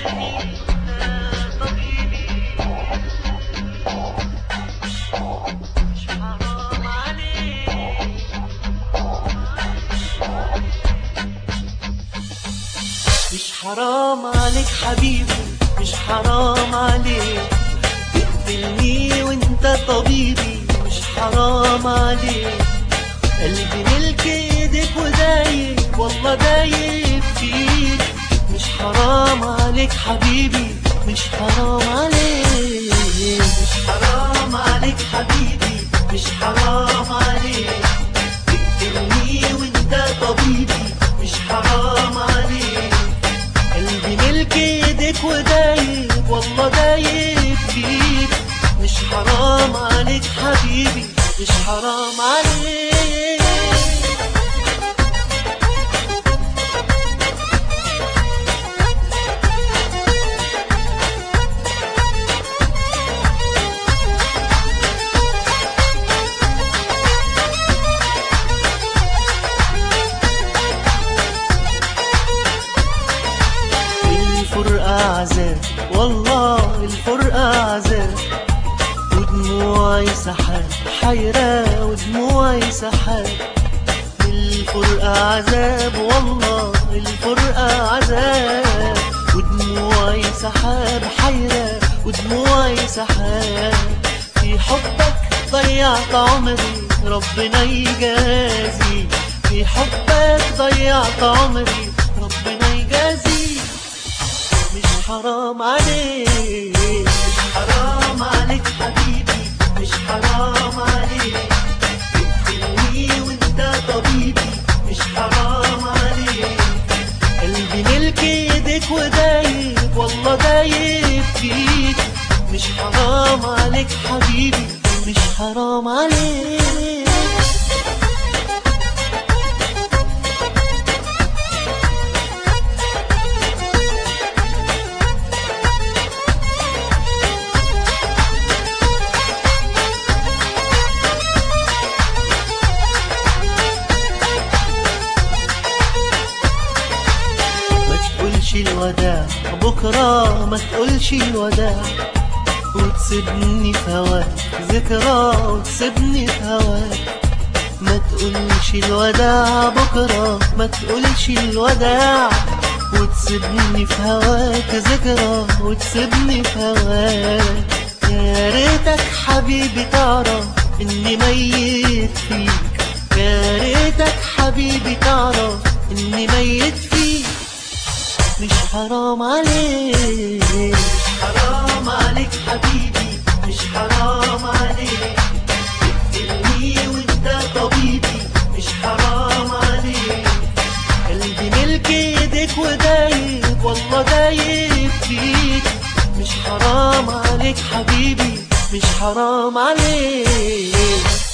مش حرام عليك حبيبي مش حرام عليك تقتلني وانت طبيبي مش حرام عليك قلبي ملك ايدك ودايب والله دايب فيك مش حرام عليك حبيبي مش حرام عليك مش حرام عليك حبيبي مش حرام عليك تقتلني وانت طبيبي مش حرام عليك قلبي ملك ايدك ودايب والله دايب فيك مش حرام عليك حبيبي مش حرام عليك الفرقة عذاب والله الفرقة عذاب ودموعي سحاب حيرة ودموعي سحاب الفرقة عذاب والله الفرقة عذاب ودموعي سحاب حيرة ودموعي سحاب في حبك ضيعت عمري ربنا يجازي في حبك ضيعت عمري ربنا يجازي مش حرام عليك مش حرام عليك حبيبي مش حرام عليك تقتلني وانت طبيبي مش حرام عليك قلبي ملك ايدك ودايب والله دايب فيك مش حرام عليك حبيبي مش حرام عليك ما تقولش الوداع بكرة ما تقولش الوداع وتسيبني في هواك ذكرى وتسيبني في هواك ما تقولش الوداع بكرة ما تقولش الوداع وتسيبني في هواك ذكرى وتسيبني في هواك يا ريتك حبيبي تعرف اني ميت فيك يا ريتك حبيبي تعرف اني ميت فيك مش حرام عليك مش حرام عليك حبيبي مش حرام عليك تقتلني وانت طبيبي مش حرام عليك قلبي ملك ايدك ودايب والله دايب فيك مش حرام عليك حبيبي مش حرام عليك